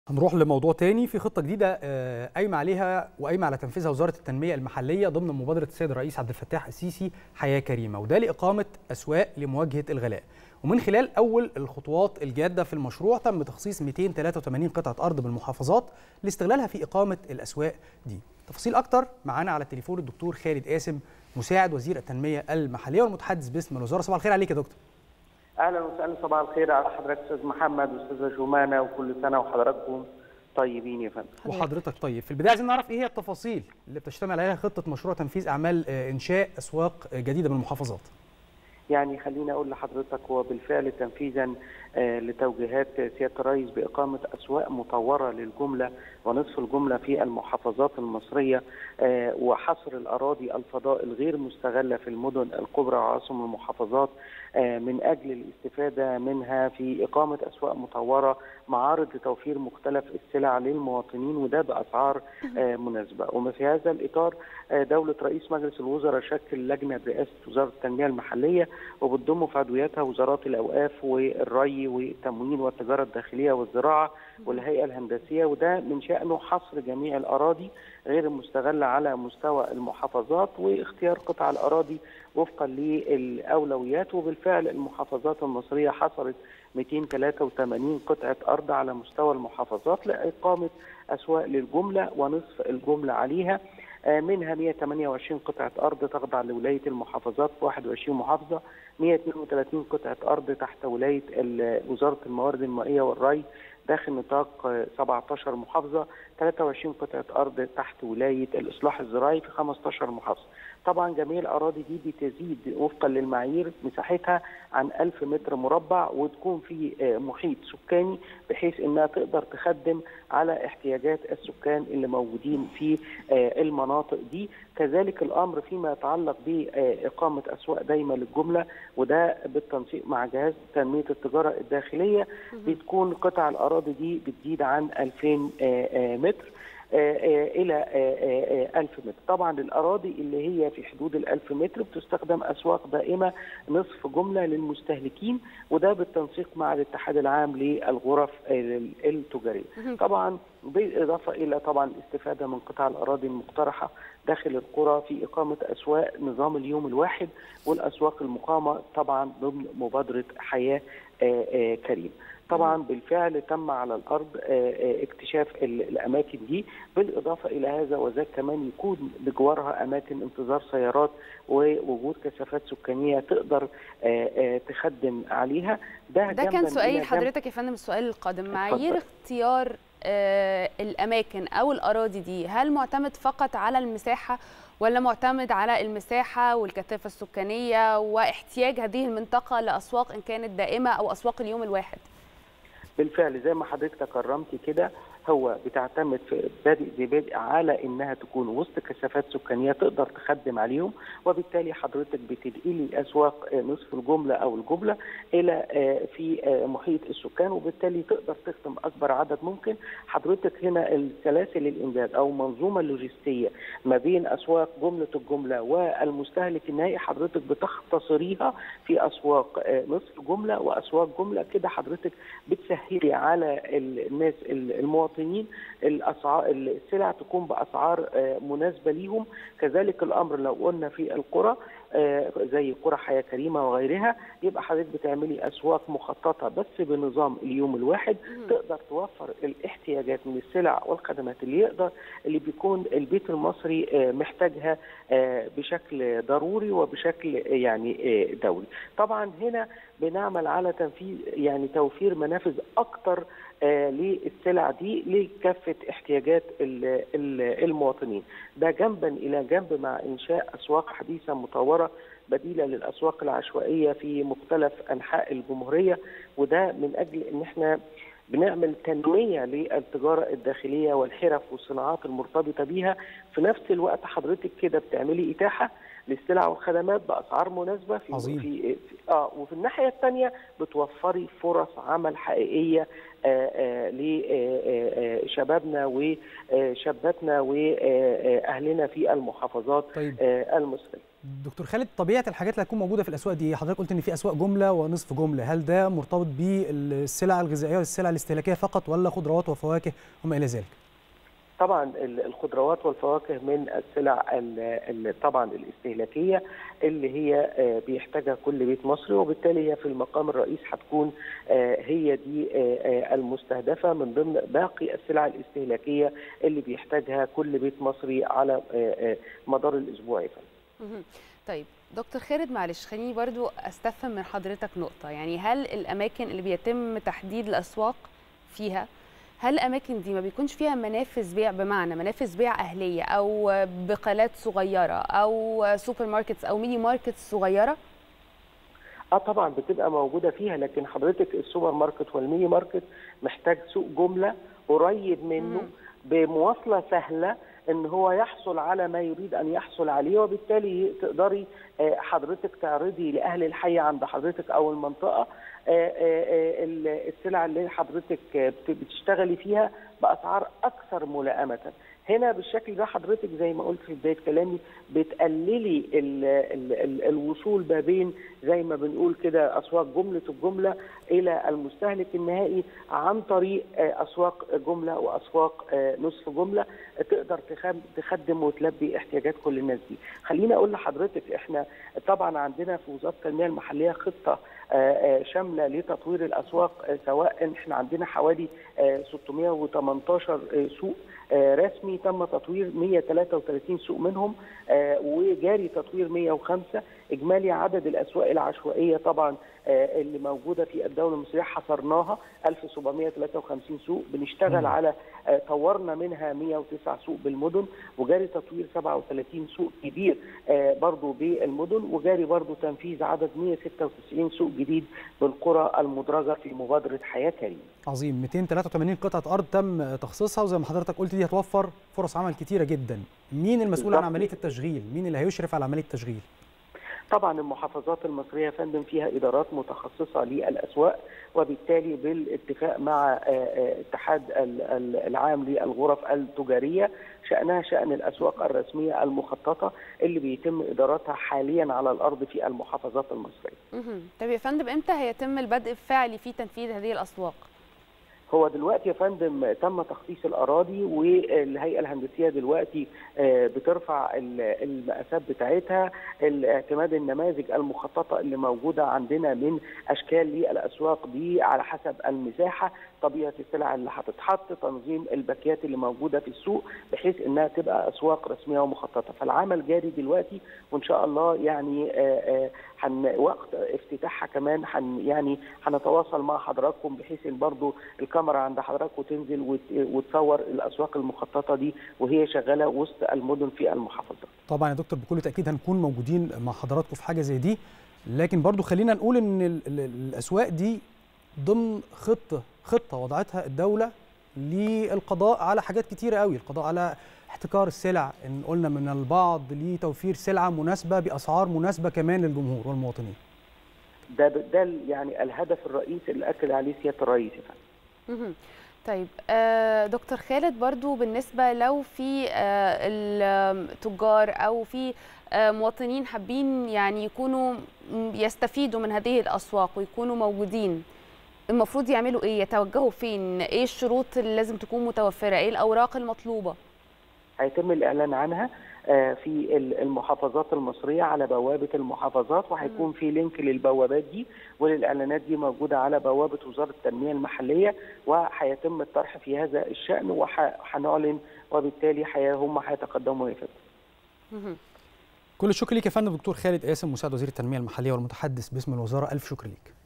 هنروح لموضوع تاني في خطة جديدة آه، قايمة عليها وقايمة على تنفيذها وزارة التنمية المحلية ضمن مبادرة السيد الرئيس عبد الفتاح السيسي حياة كريمة وده لإقامة أسواق لمواجهة الغلاء ومن خلال أول الخطوات الجادة في المشروع تم تخصيص 283 قطعة أرض بالمحافظات لاستغلالها في إقامة الأسواق دي تفاصيل أكتر معانا على التليفون الدكتور خالد قاسم مساعد وزير التنمية المحلية والمتحدث باسم الوزارة صباح الخير عليك يا دكتور اهلا وسهلا صباح الخير على حضرتك استاذ محمد واستاذه جمانه وكل سنه وحضراتكم طيبين يا فندم وحضرتك طيب في البدايه عايزين نعرف ايه هي التفاصيل اللي بتشتمل عليها خطه مشروع تنفيذ اعمال آه، انشاء اسواق آه، جديده بالمحافظات يعني خليني اقول لحضرتك هو بالفعل تنفيذا آه، لتوجيهات سياده الرئيس باقامه اسواق مطوره للجمله ونصف الجمله في المحافظات المصريه آه، وحصر الاراضي الفضاء الغير مستغله في المدن الكبرى وعاصم المحافظات آه، من اجل الاستفاده منها في اقامه اسواق مطوره معارض لتوفير مختلف السلع للمواطنين وده باسعار آه، مناسبه وما في هذا الاطار آه، دوله رئيس مجلس الوزراء شكل لجنه برئاسه وزاره التنميه المحليه وبتضم في عضوياتها وزارات الاوقاف والري والتموين والتجاره الداخليه والزراعه والهيئه الهندسيه وده من شانه حصر جميع الاراضي غير المستغله على مستوى المحافظات واختيار قطع الاراضي وفقا للاولويات وبالفعل المحافظات المصريه حصرت 283 قطعه ارض على مستوى المحافظات لاقامه اسواق للجمله ونصف الجمله عليها آه، منها 128 قطعة أرض تخضع لولاية المحافظات في 21 محافظة 132 قطعة أرض تحت ولاية ال- وزارة الموارد المائية والري داخل نطاق آه، 17 محافظة 23 قطعة أرض تحت ولاية الإصلاح الزراعي في 15 محافظة طبعا جميع الأراضي دي بتزيد وفقا للمعايير مساحتها عن 1000 متر مربع وتكون في آه، محيط سكاني بحيث إنها تقدر تخدم على احتياجات السكان اللي موجودين في آه، المناطق دي كذلك الأمر فيما يتعلق بإقامة أسواق دايمة للجملة وده بالتنسيق مع جهاز تنمية التجارة الداخلية بتكون قطع الأراضي دي بتزيد عن 2000 آه، آه، متر آه، آه، الى آه، آه، آه، 1000 متر طبعا الاراضي اللي هي في حدود ال 1000 متر بتستخدم اسواق دائمه نصف جمله للمستهلكين وده بالتنسيق مع الاتحاد العام للغرف آه، التجاريه طبعا بالاضافه الى طبعا الاستفاده من قطع الاراضي المقترحه داخل القرى في اقامه اسواق نظام اليوم الواحد والاسواق المقامه طبعا ضمن مبادره حياه آه، آه، كريم طبعا بالفعل تم على الارض آه، آه، اكتشاف ال- الاماكن دي بالاضافه الى هذا وذاك كمان يكون بجوارها اماكن انتظار سيارات ووجود كثافات سكانيه تقدر آه، آه، تخدم عليها ده ده جنباً كان إلى سؤالي جنب. لحضرتك يا فندم السؤال القادم معايير اختيار آه، الاماكن او الاراضي دي هل معتمد فقط على المساحه ولا معتمد على المساحه والكثافه السكانيه واحتياج هذه المنطقه لاسواق ان كانت دائمه او اسواق اليوم الواحد بالفعل زي ما حضرتك تكرمتي كده هو بتعتمد في بادئ ببادئ على انها تكون وسط كثافات سكانيه تقدر تخدم عليهم وبالتالي حضرتك بتنقلي اسواق آه، نصف الجمله او الجمله الى آه، في آه، محيط السكان وبالتالي تقدر تخدم اكبر عدد ممكن حضرتك هنا السلاسل الامداد او المنظومه اللوجستيه ما بين اسواق جمله الجمله والمستهلك النهائي حضرتك بتختصريها في اسواق آه، نصف جمله واسواق جمله كده حضرتك بتسهلي على الناس المواطنين الاسعار السلع تكون باسعار آه، مناسبه ليهم كذلك الامر لو قلنا في القرى آه، زي قرى حياه كريمه وغيرها يبقى حضرتك بتعملي اسواق مخططه بس بنظام اليوم الواحد تقدر توفر الاحتياجات من السلع والخدمات اللي يقدر اللي بيكون البيت المصري آه، محتاجها آه، بشكل ضروري وبشكل آه، يعني آه، دوري طبعا هنا بنعمل على تنفيذ يعني توفير منافذ اكتر آه، للسلع دي لكافه احتياجات ال- ال- المواطنين ده جنبا الى جنب مع انشاء اسواق حديثه مطوره بديله للاسواق العشوائيه في مختلف انحاء الجمهوريه وده من اجل ان احنا بنعمل تنميه للتجاره الداخليه والحرف والصناعات المرتبطه بيها في نفس الوقت حضرتك كده بتعملي اتاحه للسلع والخدمات باسعار مناسبه في عظيم. في في- اه وفي الناحيه الثانيه بتوفري فرص عمل حقيقيه لشبابنا وشاباتنا واهلنا في المحافظات طيب آه، المصريه دكتور خالد طبيعه الحاجات اللي هتكون موجوده في الاسواق دي حضرتك قلت ان في اسواق جمله ونصف جمله هل ده مرتبط بالسلع الغذائيه والسلع الاستهلاكيه فقط ولا خضروات وفواكه وما الى ذلك طبعا الخضروات والفواكه من السلع طبعا الاستهلاكيه اللي هي بيحتاجها كل بيت مصري وبالتالي هي في المقام الرئيس هتكون هي دي المستهدفه من ضمن باقي السلع الاستهلاكيه اللي بيحتاجها كل بيت مصري على مدار الاسبوع طيب دكتور خالد معلش خليني برضو استفهم من حضرتك نقطه يعني هل الاماكن اللي بيتم تحديد الاسواق فيها هل الاماكن دي ما بيكونش فيها منافذ بيع بمعنى منافذ بيع اهليه او بقالات صغيره او سوبر ماركتس او ميني ماركتس صغيره اه طبعا بتبقى موجوده فيها لكن حضرتك السوبر ماركت والميني ماركت محتاج سوق جمله قريب منه بمواصله سهله ان هو يحصل على ما يريد ان يحصل عليه وبالتالي تقدري حضرتك تعرضي لاهل الحي عند حضرتك او المنطقه السلع اللي حضرتك بتشتغلي فيها باسعار اكثر ملائمه هنا بالشكل ده حضرتك زي ما قلت في بدايه كلامي بتقللي ال ال ال الوصول ما بين زي ما بنقول كده اسواق جمله الجمله الى المستهلك النهائي عن طريق اسواق جمله واسواق نصف جمله تقدر تخدم وتلبي احتياجات كل الناس دي. خليني اقول لحضرتك احنا طبعا عندنا في وزاره التنميه المحليه خطه شامله لتطوير الاسواق سواء احنا عندنا حوالي 618 سوق رسمي تم تطوير 133 سوق منهم وجاري تطوير 105 اجمالي عدد الاسواق العشوائيه طبعا اللي موجوده في الدوله المصريه حصرناها 1753 سوق بنشتغل على طورنا منها 109 سوق بالمدن وجاري تطوير 37 سوق كبير برضو بالمدن وجاري برضو تنفيذ عدد 196 سوق جديد بالقرى المدرجه في مبادره حياه كريمه. عظيم 283 قطعه ارض تم تخصيصها وزي ما حضرتك قلت دي هتوفر فرص عمل كتيره جدا. مين المسؤول عن عمليه التشغيل؟ مين اللي هيشرف على عمليه التشغيل؟ طبعا المحافظات المصريه يا فندم فيها ادارات متخصصه للاسواق وبالتالي بالاتفاق مع اتحاد العام للغرف التجاريه شانها شان الاسواق الرسميه المخططه اللي بيتم ادارتها حاليا على الارض في المحافظات المصريه. طب يا فندم امتى هيتم البدء الفعلي في تنفيذ هذه الاسواق؟ هو دلوقتي يا فندم تم تخصيص الاراضي والهيئه الهندسيه دلوقتي بترفع المقاسات بتاعتها اعتماد النماذج المخططه اللي موجوده عندنا من اشكال للاسواق دي على حسب المساحه طبيعه السلع اللي هتتحط تنظيم الباكيات اللي موجوده في السوق بحيث انها تبقى اسواق رسميه ومخططه فالعمل جاري دلوقتي وان شاء الله يعني حن وقت افتتاحها كمان حن يعني هنتواصل مع حضراتكم بحيث ان برضو الكاميرا عند حضراتكم تنزل وتصور الاسواق المخططه دي وهي شغاله وسط المدن في المحافظات. طبعا يا دكتور بكل تاكيد هنكون موجودين مع حضراتكم في حاجه زي دي لكن برضو خلينا نقول ان الاسواق دي ضمن خطه خطه وضعتها الدوله للقضاء على حاجات كتيره قوي القضاء على احتكار السلع ان قلنا من البعض لتوفير سلعه مناسبه باسعار مناسبه كمان للجمهور والمواطنين ده ده يعني الهدف الرئيسي اللي اكد عليه سياده الرئيس يا فندم طيب دكتور خالد برضو بالنسبة لو في التجار أو في مواطنين حابين يعني يكونوا يستفيدوا من هذه الأسواق ويكونوا موجودين المفروض يعملوا إيه يتوجهوا فين إيه الشروط اللي لازم تكون متوفرة إيه الأوراق المطلوبة هيتم الإعلان عنها في المحافظات المصريه على بوابه المحافظات وهيكون في لينك للبوابات دي وللاعلانات دي موجوده على بوابه وزاره التنميه المحليه وهيتم الطرح في هذا الشان وهنعلن وبالتالي هم هيتقدموا يا فندم. كل الشكر ليك يا فندم دكتور خالد قاسم مساعد وزير التنميه المحليه والمتحدث باسم الوزاره الف شكر ليك.